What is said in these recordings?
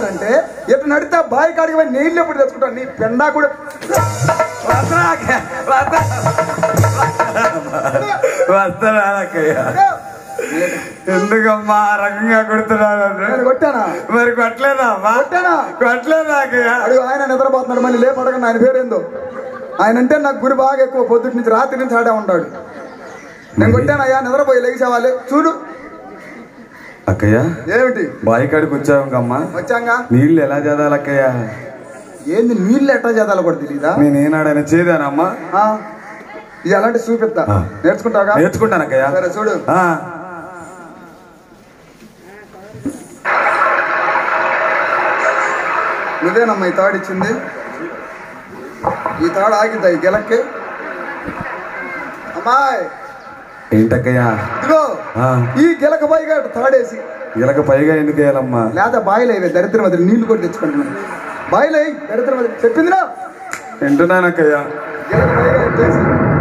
నడిచినారంటే ఎటు నడితే ఆ బావి కాడికి పోయి నీళ్ళు ఎప్పుడు తెచ్చుకుంటాను నీ పెండా కూడా వస్తున్నా అక్కయ్య, వస్తున్నా. వస్తున్నా అక్కయ్య ఎందుకమ్మా ఆ రకంగా కొడుతున్నాను నేను కొట్టానా మరి కొట్టలేదా అమ్మా కొట్టానా కొట్టలేదా అక్కయ్య అడుగు ఆయన నిద్రపోతున్నాడు మళ్ళీ లేపడకండి ఆయన పేరేందో ఆయన అంటే నాకు గురి బాగా ఎక్కువ పొద్దుటి నుంచి రాత్రి నుంచి ఆడే ఉంటాడు నేను కొట్టానయ్యా నిద్రపోయి లేచావాలి చూడు అక్కయ్య ఏమిటి బావి కాడికి వచ్చావుకమ్మా వచ్చాంగా నీళ్ళు ఎలా చదాలి అక్కయ్య ఏంది నీళ్ళు ఎట్లా చేదాలో కూడా తెలీదా నేను ఏనాడైనా చేదానమ్మా ఆ, ఇది అలాంటి చూపిస్తా ఆ. నేర్చుకుంటాగా నేర్చుకుంటాను అక్కయ్య సరే చూడు ఆ, నువ్వేనమ్మా ఈ తాడు ఇచ్చింది ఈ తాడు ఆగిద్దా ఈ గెలక్కి అమ్మాయి ఏంటక్కయ్య ఇదిగో ఆ, ఈ గెలక పైగా ఇటు తాడేసి ఇలాగ పైగా ఎందుకు వేయాలమ్మా లేదా బాయిలు అయ్యే దరిద్రం వదిలి నీళ్లు కూడా తెచ్చుకుంటున్నాను బాయిలు అయ్యి దరిద్రం వదిలి చెప్పిందిరా వింటున్నాను అక్కయ్య గెలక పైగా ఎత్తేసి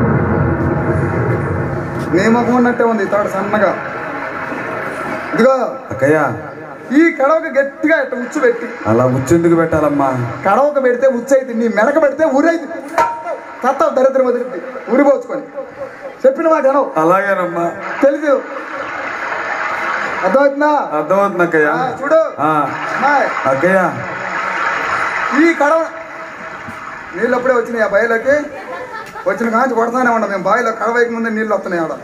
నీ ముఖం ఉన్నట్టే ఉంది ఈ తాడు సన్నగా ఇదిగో అక్కయ్య ఈ కడవకు గట్టిగా ఇట్ట ఉచ్చు పెట్టి అలా ఉచ్చెందుకు పెట్టాలమ్మా కడవకు పెడితే ఉచ్చు అయితే నీ మెడక పెడితే ఉరైంది తత్తావు దరిద్రం వదిలింది ఉరిపోచుకొని చెప్పిన మాట అనవు అలాగేనమ్మా తెలుసు అర్థమవుతుందా అర్థమవుతుంది అక్కయ్య ఆ, చూడు ఆ, అమ్మాయి, అక్కయ్య ఈ కడవ నీళ్ళు అప్పుడే వచ్చినాయి ఆ బాయిలోకి వచ్చిన కాంచి కొడతానే ఉన్నాం మేము బావిలో కడవైకి ముందే నీళ్ళు వస్తున్నాయి ఆడ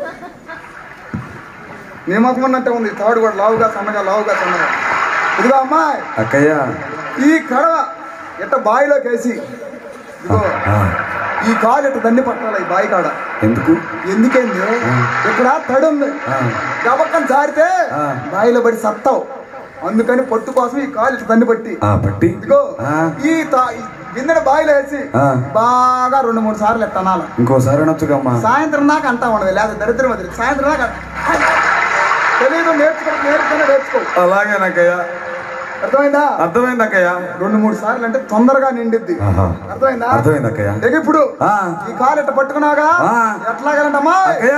నీ ముఖం ఉన్నట్టే ఉంది ఈ తాడు కూడా లావుగా సన్నగా లావుగా సన్నగా ఇదిగో అమ్మాయి అక్కయ్య ఈ కడవ ఇట్ట బావిలోకి వేసి ఇదిగో ఆ, ఈ కాలు ఇట్ట దండి పట్టాలి ఈ బావి కాడ ఎందుకు ఎందుకేంది ఇక్కడ తడి ఉంది ఆ, గబక్కని జారితే ఆ. బావిలో పడి సత్తావు అందుకని పొట్టు కోసం ఈ కాలు ఇట్ట దండి పట్టి ఆ, పట్టి ఇదిగో ఆ, ఈ తా- ఈ బిందెని బావిలో వేసి ఆ. బాగా రెండు మూడు సార్లు ఎట్ట అనాలి ఇంకోసారి అనొచ్చుకమ్మా సాయంత్రం దాకా అంటా ఉండదు లేదా దరిద్రం వదిలి సాయంత్రం దాకా తెలియదు నేర్చుకో నేర్చుకునే నేర్చుకో అలాగేనక్కయ్య అర్థమైందా అర్థమైంది అక్కయ్య రెండు మూడు సార్లు అంటే తొందరగా నిండిద్ది ఆహా. అర్థమైందా అర్థమైంది అక్కయ్య ఇక ఇప్పుడు ఆ. ఈ కాలు ఇట్ట పట్టుకున్నాగా ఆ. ఎట్లాగలంటమ్మా అక్కయ్య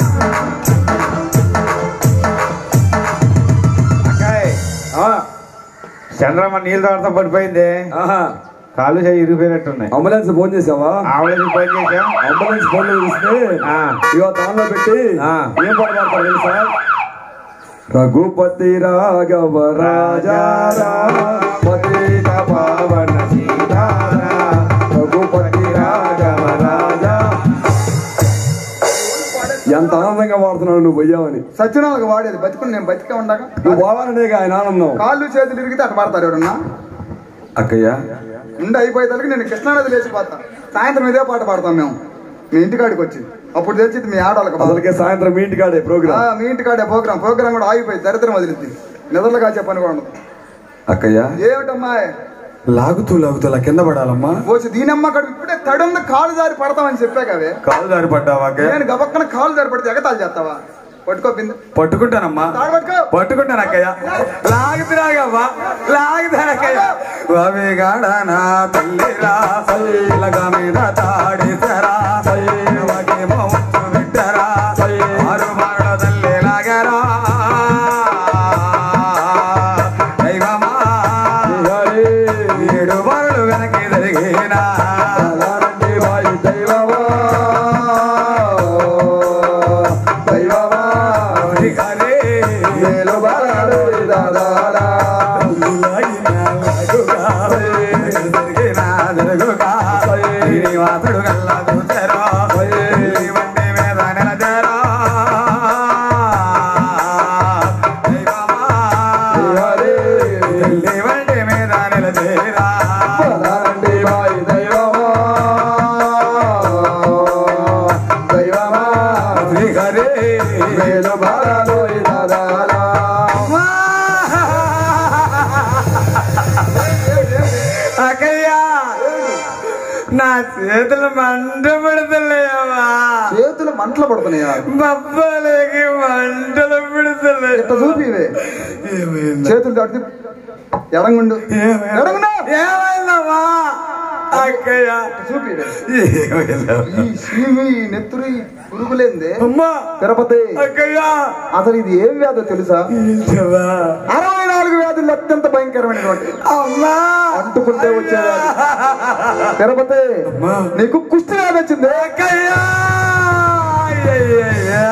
అక్కాయ్ చంద్రమ్మ నీళ్ళు తాడుతా పడిపోయింది ఆహా కాళ్ళు చేయి ఇరిగిపోయినట్టున్నాయి అంబులెన్స్ ఫోన్ చేసావా ఆవిడకి ఫోన్ చేసాం అంబులెన్స్ ఫోన్ చేస్తే ఆ. ఇగో దానిలో పెట్టి ఆ. ఏం పాట పాడతారు తెలుసా రఘుపతి రాఘవ రాజా పతిత పావన సీతారా రఘుపతి రాఘవ రాజా ఎంత ఆనందంగా వాడుతున్నావు నువ్వు పోయావని సత్యనాలకు వాడేది బతికుని నేను బతికే ఉండగా నువ్వు పోవాలనే ఆయన ఆనందం కాళ్ళు చేతులు ఇరిగితే అట్ట పడతారు ఎవరన్నా అక్కయ్య ఉండి అయిపోయేసరికి నేను కృష్ణానది లేచిపోతా సాయంత్రం ఇదే పాట పాడతాం మేము మీ ఇంటికాడికి వచ్చి అప్పుడు తెచ్చి మీ ఆడవాళ్ళకి బాధ. అసలుకే సాయంత్రం మీ ఇంటికాడే ఆ, ప్రోగ్రామ్ మీ ఇంటికాడే ప్రోగ్రామ్ ప్రోగ్రామ్ కూడా ఆగిపోయి దరిద్రం వదిలిద్ది నిద్రలుగా చెప్పని కూడా ఉండదు అక్కయ్య ఏమిటమ్మా లాగుతూ లాగుతూ అలా కింద పడాలమ్మా పోసి దీనమ్మ అక్కడ ఇప్పుడే తడుంది కాలు జారి పడతామని చెప్పా కవే కాలు జారి పడ్డావా అక్కయ్య నేను గబక్కన కాలు జారి పడితే ఎగతాలు చేస్తావా పట్టుకో బిందె పట్టుకుంటానమ్మా తాడు పట్టుకో పట్టుకుంటాను అక్కయ్య లాగుతున్నాగమ్మా లాగుతానక్కయ్య అవి గాడనా తల్లిరా సల్లగా మీద తాడిసరా సల్లగేమో ముచ్చు బిడ్డరా ఆరు మారడ తల్లి లాగరా దైవమా ఏడు మరలు వెనక్కి జరిగినా హరే శ్రీనివాసుడు గల్లా చూసారో నీ వంటి మీద నిలచారో నీ వంటి మీద నిలచేరా శ్రీ హరే అక్కయ్యా నా చేతులు మంట పెడతలేవా చేతులు మంటలు పడుతున్నాయా బబ్బలేకి మంటలు పెడతలే ఇట్ట చూపి ఇవే. ఏమైంది చేతులు దాటి ఎడంగుండు ఎడంగుండు ఏమైందమ్మా అక్కయ్య చూపి ఇవే. ఏమైందా ఈ సీమి ఈ నెత్తురు ఈ పురుగులేందే అమ్మా తిరుపతి అక్కయ్య అసలు ఇది ఏం వ్యాధో తెలుసా ఏంటవా అరవై నాలుగు వ్యాధులు అత్యంత భయంకర భయంకరమైనటువంటి అమ్మా అంటుకుంటే వచ్చేవాడు తిరుపతి నీకు కుష్టి వ్యాధి వచ్చింది అక్కయ్యా అయ్యయ్యయ్యా.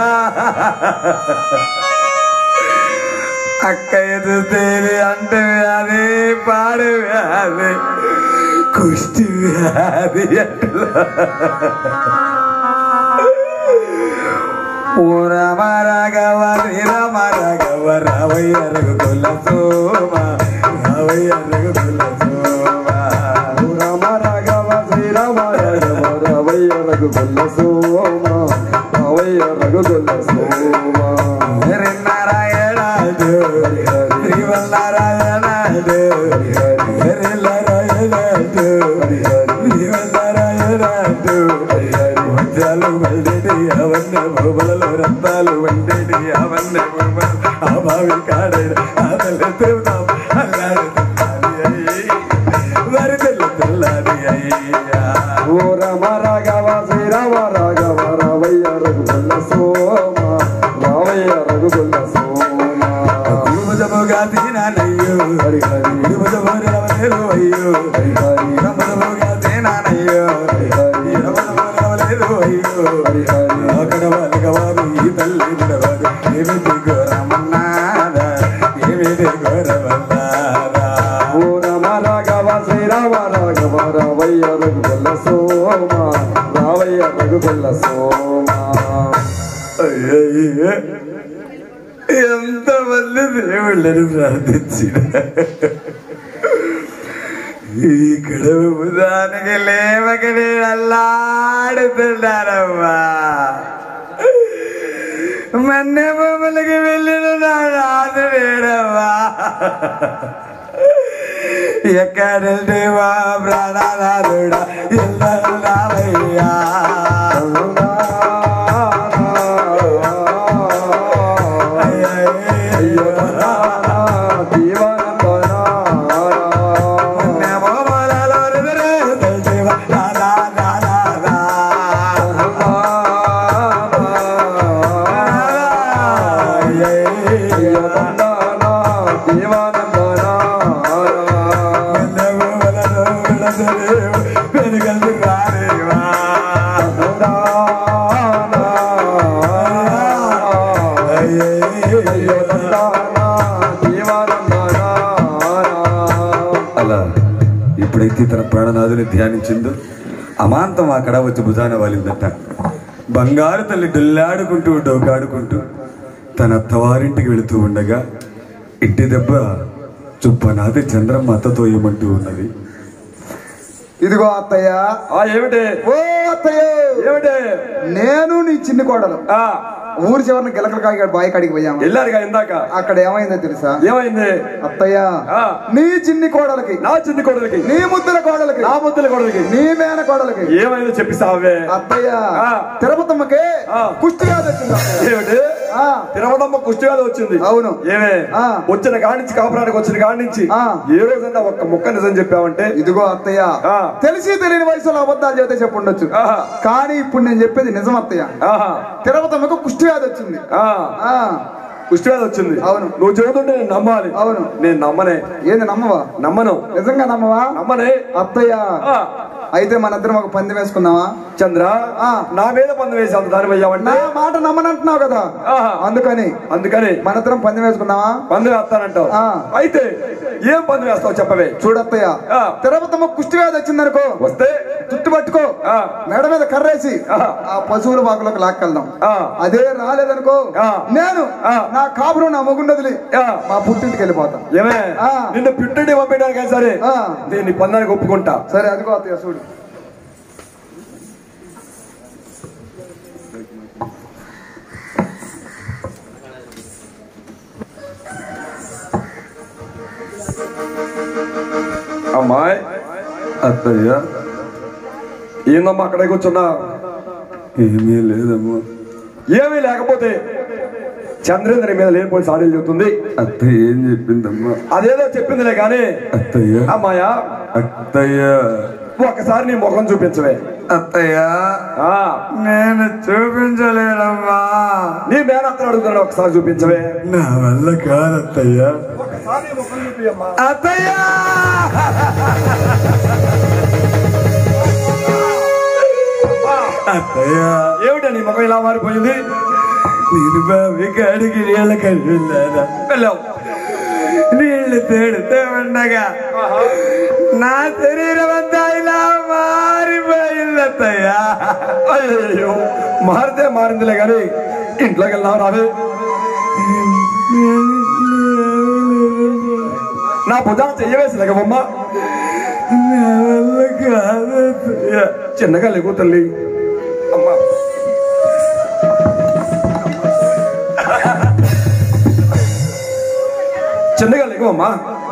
అక్కయ్య చూస్తేది అంటే వ్యాధి పాడు వ్యాధి కుష్టి వ్యాధి అంటున్నా. ఓ రామ రాఘవ శ్రీరామ రాఘవ రావయ్య రఘుకుల సోమ రావయ్య రఘుకుల సోమ రామ రాఘవ శ్రీరామ రాఘవ రావయ్య రఘుగొల్ల సోమ రావయ్య రఘుగొల్ల సోమ నారాయణాడు శ్రీవల్లారాయణాడు హరినారాయణాడు శ్రీవల్లారాయణాడు వజ్రాలు వండేటి అవన్న భూములలో రత్నాలు వండేటి అవన్న భూములు ఆ భావి కాడైన ఆదలు తిరుతాం అల్లాడు వరి తెల్లు తెల్లారి అయ్యా ఓ రామ రాఘవ శ్రీరామ రాఘవ రావయ్య రఘుగొల్ల సోమ రావయ్య రఘుగొల్ల సోమ గురుముదముగా తినానయ్యో హరి హరి గురుముదముగా అయ్యో హరి హరి ఇరముదముగా తినానయ్యో ఇరముదముగా అయ్యో హరి హరి అక్కడ వాళ్ళకవాదు ఈ తల్లి నిడవాదు ఏమిటి ఘోరమన్నారా ఏమిటి ఘోరమన్నారా ఓ రామ రాఘవ శ్రీరామ రాఘవ రావయ్య రఘుగొల్ల సోమ రావయ్య రఘుగొల్ల సోమ అయ్యయ్య. ఎంతమంది దేవుళ్ళని ప్రార్థించిన ఈ కడుపు దానికి లేవక నేను అల్లాడుతున్నానమ్మా మన్నె భూములకి వెళ్ళిన నా రాదు లేడమ్మా ఎక్కడంటే మా ప్రాణానాథుడా ఎల్లయ్యా అయ్యో అలా ఎప్పుడైతే తన ప్రాణనాథుని ధ్యానించిందో అమాంతం అక్కడ వచ్చి భుజాన వాలిందట బంగారు తల్లి డొల్లాడుకుంటూ డోకాడుకుంటూ తన అత్తవారింటికి వెళుతూ ఉండగా ఇట్టి దెబ్బ చుప్పనాథి చంద్రమ్మ అత్తతో ఏమంటూ ఉన్నది ఇదిగో అత్తయ్య ఆ ఏమిటి ఓ అత్తయ్య ఏమిటి నేను నీ చిన్ని కోడలు ఆ ఊరి చివరిన గిలకల కాయ బాయి కాడికి పోయాము వెళ్ళారుగా ఇందాక అక్కడ ఏమైందో తెలుసా ఏమైంది అత్తయ్య ఆ. నీ చిన్ని కోడలకి నా చిన్ని కొడులకి నీ ముద్దుల కోడలకి నా ముద్దుల కొడులకి నీ మేన కోడలకి ఏమైందో చెప్పిస్తావే అత్తయ్య ఆ. తిరుపతమ్మకి ఆ. కుష్టి వ్యాధి వచ్చింది అత్తయ్య. ఏమిటి ఆ. తిరుమలమ్మ కుష్టి వ్యాధి వచ్చింది అవును. ఏమే ఆ. వచ్చిన కాడి నుంచి కాపురానికి వచ్చిన కాడి నుంచి ఆ. ఏ రోజన్నా ఒక్క ముక్క నిజం చెప్పావంటే ఇదిగో అత్తయ్య ఆ. తెలిసి తెలియని వయసులో అబద్ధాలు చెబితే చెప్పుండొచ్చు ఆహా. కానీ ఇప్పుడు నేను చెప్పేది నిజం అత్తయ్య ఆహా తిరుపతమ్మకు కుష్టి వ్యాధి వచ్చింది ఆ. ఆ కుష్టి వ్యాధి వచ్చింది అవును. నువ్వు చెబుతుంటే నేను నమ్మాలి అవును. నేను నమ్మనే ఏంది నమ్మవా నమ్మను నిజంగా నమ్మవా నమ్మనే అత్తయ్య ఆ. అయితే మన ఇద్దరం ఒక పంది వేసుకుందామా చంద్ర ఆ. నా మీద పందు వేసి అంత దాని నా పోయావంటే మాట నమ్మనంటున్నావు కదా ఆహా. అందుకని అందుకని మన ఇద్దరం పంది వేసుకుందామా పందు వేస్తానంటావు ఆ. అయితే ఏం పందు వేస్తావు చెప్పవే చూడత్తయ్య ఆ. తిరుపతమ్మ కుష్టి వ్యాధి వచ్చిందనుకో వస్తే చుట్టు పట్టుకో ఆ. మెడ మీద కర్రేసి ఆహా. ఆ పశువుల బాకులోకి లాక్కెళ్దాం ఆ. అదే రాలేదనుకో ఆ. నేను ఆ. నా కాపురం నా మొగుండదిలి ఆ. మా పుట్టింటికి వెళ్ళిపోతా ఏమే ఆ. నిన్ను పిట్టుడి పంపించడానికి సరే ఆ. దీన్ని పందానికి ఒప్పుకుంటా సరే అదిగో అత్తయ్య చూడు అమ్మాయి అత్తయ్య ఏందమ్మా అక్కడ కూర్చున్నా ఏమీ లేదమ్మా ఏమీ లేకపోతే చంద్రేంద్ర మీద లేనిపోయి సాడీలు చెబుతుంది అత్తయ్య ఏం చెప్పిందమ్మా అదేదో చెప్పిందిలే కానీ అత్తయ్య అమ్మాయా అత్తయ్య ఒకసారి నీ ముఖం చూపించవే అత్తయ్య ఆ, నేను చూపించలేనమ్మా నీ మేనత్తను అడుగుతున్నాడు ఒకసారి చూపించవే నా వల్ల కాదత్తయ్య అత్తయ్య అత్తయ్య ఏమిటా నీ ముఖం ఇలా మారిపోయింది నేను బావి కాడికి నీళ్ళ కలిసి వెళ్ళాను వెళ్ళావు నీళ్లు తేడుతూ ఉండగా నా శరీరం అంతా ఇలా మారిపోయింది అత్తయ్య అయ్యో మారితే మారిందిలే గాని ఇంట్లోకి వెళ్దాం రావే నా భుజాన చెయ్యవేసి లేకమ్మా నా వల్ల కాదు అత్తయ్య చిన్నగా లేకు తల్లి అమ్మా చిన్నగా లేకమ్మా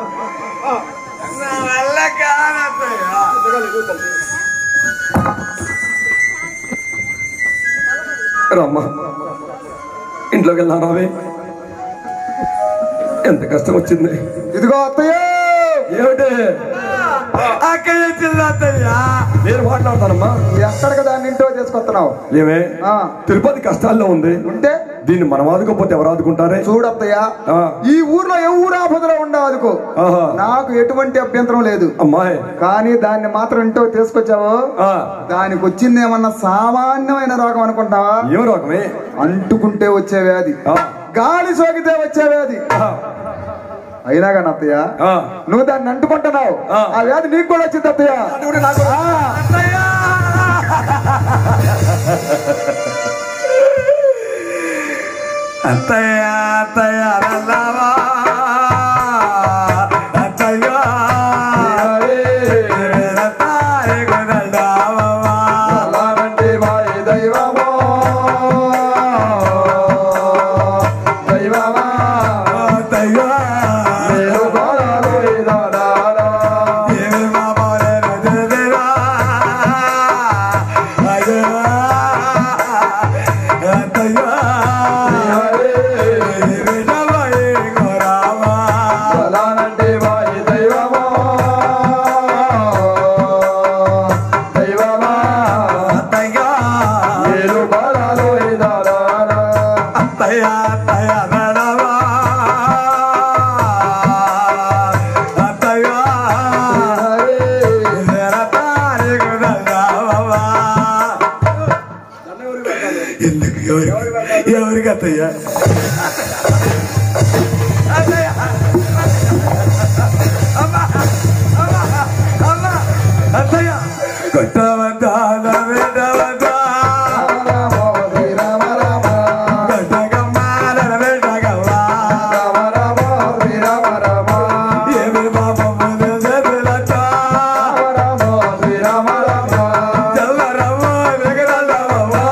నా వల్ల కాదు అత్తయ్య రమ్మా ఇంట్లోకి వెళ్దాం రావే ఎంత కష్టం వచ్చింది ఇదిగో అత్తయ్య ఏమిటి అక్కయ్య చిన్న అత్తయ్య నేను మాట్లాడతానమ్మా ఎక్కడికి దాన్ని ఇంటో తీసుకొస్తున్నావు ఏమే ఆ. తిరుపతి కష్టాల్లో ఉంది ఉంటే దీన్ని మనం ఆదుకోపోతే ఎవరు ఆదుకుంటారే చూడత్తయ్య ఆ. ఈ ఊర్లో ఎవరు ఆపదలో ఉండదుకో ఆహా. నాకు ఎటువంటి అభ్యంతరం లేదు అమ్మాయి కానీ దాన్ని మాత్రం ఇంటో తీసుకొచ్చావు ఆ, దానికి వచ్చింది ఏమన్నా సామాన్యమైన రోగం అనుకుంటావా ఏం రోగమే అంటుకుంటే వచ్చే వ్యాధి ఆ, గాలి సోకితే వచ్చే వ్యాధి ఆ, అయినా కానీ అత్తయ్య ఆ. నువ్వు దాన్ని అంటుకుంటున్నావు ఆ. ఆ వ్యాధి నీకు కూడా వచ్చింది అత్తయ్య ఆ. అత్తయ్య అత్తయ్య నల్లవా అత్తయ్య తాయి కుదల్దావా అలాంటి వారి దైవమో దైవమా అత్తయ్య నేను గోదాలు ఇదాడాలా. ఏమి మామూలే రుజుదిరా అయ్యా అత్తయ్య హరే, ఏమి నవ్వయి గోరావా అలాంటి వారి దైవమో దైవమా అత్తయ్య నేను గోదాలు ఇదాడాలా. అత్తయ్య అత్తయ్య నడవా అత్తయ్య హరే, నిరతారి కుదల్దావా ఎందుకు ఎవరికి ఎవరికి అత్తయ్య అత్తయ్య అమ్మా అమ్మా అమ్మా అత్తయ్య కొట్టవద్దా నవ్వేటవద్దా రామో శ్రీరామ రామ కొట్టగమ్మా నవ్వేటగమ్మా రామ రామో శ్రీరామ రామ ఏమి పాపములు చేతులతో రామో శ్రీరామ రామ చల్లరమ్మ మిగలమ్మా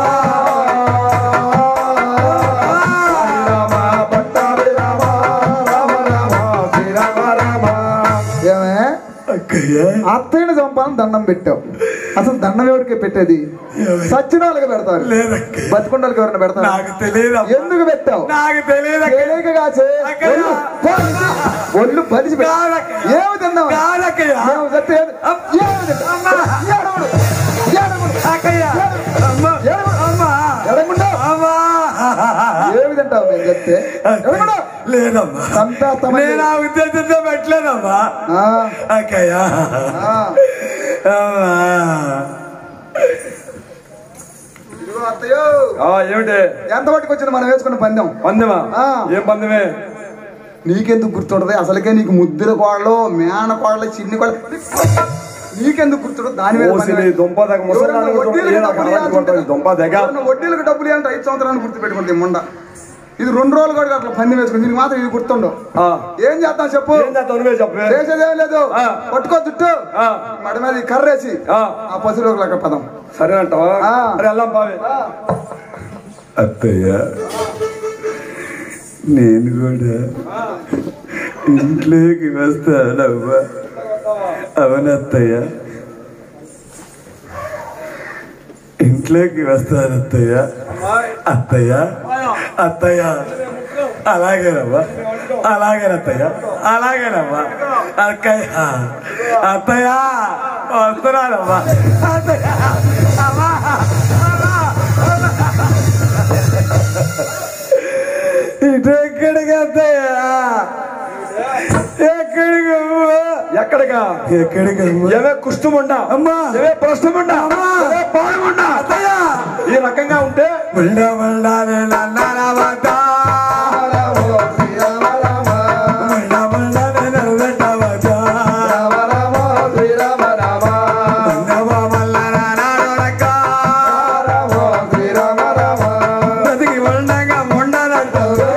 రామ పట్టాభి రామ రామ రామ శ్రీరామ రామ ఏమే అక్కయ్య అత్తయ్యని చంపాలని దండం పెట్టావు అసలు దండం ఎవరికి పెట్టేది సచ్చిన వాళ్ళకి పెడతారు లేదక్కయ్య బతుకున్న వాళ్ళకి ఎవరైనా పెడతారు నాకు తెలియదు ఎందుకు పెట్టావు నాకు తెలియదు తెలియక కాచే అక్కయ్య. ఒళ్ళు పలిసి- ఒళ్ళు బలిసి పెట్టు. కాదక్కయ్య. ఏమి తిన్నావు కాదక్కయ్య ఏమి చెప్తే ఏమి- ఏమి తిన్నావు? అమ్మా. ఏడవడు. ఏడవడు. అక్కయ్య అమ్మ ఏడవడు. అమ్మ ఎడగుండు. అమ్మా ఏమి తింటావు నేను చెప్తే ఎడగుండు. లేదమ్మా చంపేస్తామని నేను ఆ ఉద్దేశంతో పెట్టలేదమ్మా ఆ, అక్కయ్య ఆ. అమ్మా ఇదిగో అత్తయ్యో ఆ, ఏమిటి ఎంత పట్టుకు వచ్చింది మనం వేసుకున్న పందెం పందెమా ఆ. ఏం పందెమే నీకెందుకు గుర్తుంటది అసలుకే నీకు ముద్దుల కోడలు మేన కోడలు చిన్ని కోడలు నీకెందుకు గుర్తుండదు దాని మీద ఓసి పందెం. నీ దుంప దగ్గర ముసలి ఎవరన్నా నాన్న వడ్డీలకు కూర్చొని డబ్బులు ఈయన ఇవ్వాల్సి పరాయి దుంప దగ్గ. ఎవరన్నా వడ్డీలకు డబ్బులు అంటే ఐదు సంవత్సరాలు గుర్తు పెట్టుకుంది ముండ ఇది రెండు రోజులు కూడా అట్లా పందెం వేసుకుంది దీనికి మాత్రం ఇది గుర్తుండవు ఆ, ఏం చేద్దాం చెప్పు ఏం చేద్దాం నువ్వే చెప్పే చేసేదేం లేదు ఆ. పట్టుకో చుట్టూ ఆ. మడ మీద ఈ కర్రేసి ఆ, ఆ పశువులకు లెక్క పదం సరేనంటావా ఆ. అరే వెళ్దాం బావే అత్తయ్య నేను కూడా ఇంట్లోకి వస్తానవ్వా అవునత్తయ్య ఇంట్లోకి వస్తాను అత్తయ్య అత్తయ్య అత్తయ్య అలాగేనమ్మా అలాగేనత్తయ్య అలాగేనమ్మా అక్కయ్య అత్తయ్య వస్తున్నానమ్మా అత్తయ్య ఎక్కడికి వస్తాయా ఎక్కడికి అమ్మా? ఎక్కడికా ఎక్కడికి అమ్మా? ఏవే కుష్టముండా అమ్మా. ఏవే ప్రశ్నముండా అమ్మా. ఏవే పాడముండా అత్తయ్య ఈ రకంగా ఉంటే ఉండ ఉండాలి నన్నరవతా. ఉండ ఉండాలి నన్నరవతా. ఉన్నవ మల్లన నాడొడక. బతికి ఉండగా ఉండనంటావు.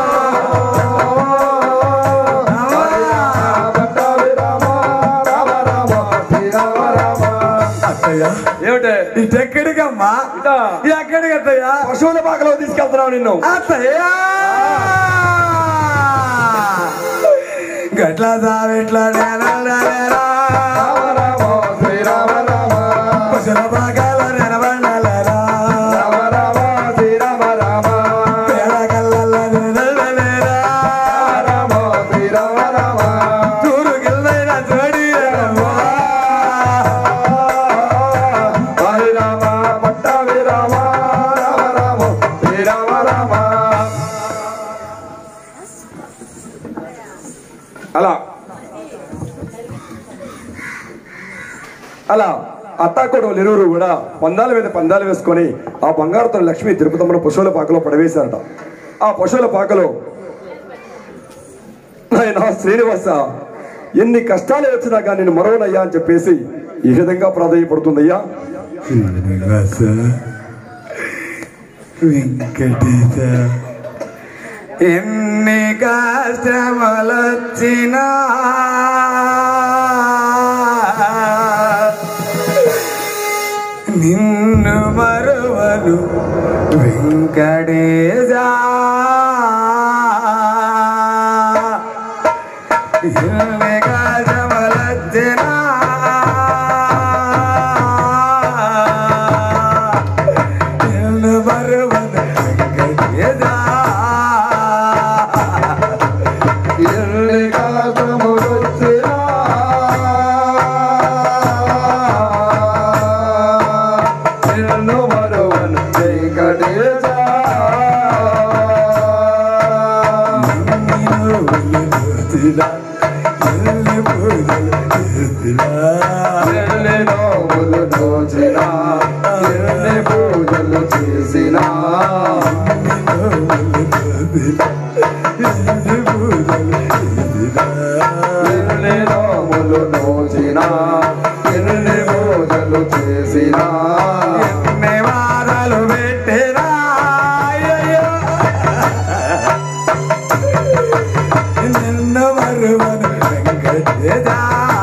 అత్తయ్య ఏమిటే ఇటెక్కడికమ్మా ఇటా ఎక్కడికి అత్తయ్య పశువుల పాకలో తీసుకెళ్తున్నావు నిన్ను అత్తయ్య గట్ల సావిట్ల నేనలేరా పశుల పాకాల నెనబండలేరా పేడ కళ్ళల్ల నేనలేరా చూరు గిల్లైన జోడి అలా అలా అత్తాకోడలు ఇరువురు కూడా పందాల మీద పందాలు వేసుకొని ఆ బంగారుతో లక్ష్మి తిరుపతమ్మను పశువుల పాకలో పడవేశారట ఆ పశువుల పాకలో ఆయన శ్రీనివాస ఎన్ని కష్టాలు వచ్చినా కానీ నేను మరవనయ్యా అని చెప్పేసి ఈ విధంగా ప్రాధాన్యపడుతుందయ్యా శ్రీనివాస వెంకటేశ ఎన్ని కష్టములొచ్చినా నిన్ను మరువను వెంకటేశ ఎన్ని కష్టములొచ్చినా నిన్ను మరువను వెంకటేశ ఎన్ని వారాలు పెట్టినా అయ్యయ్యో. నిన్ను మరువను వెంకటేశ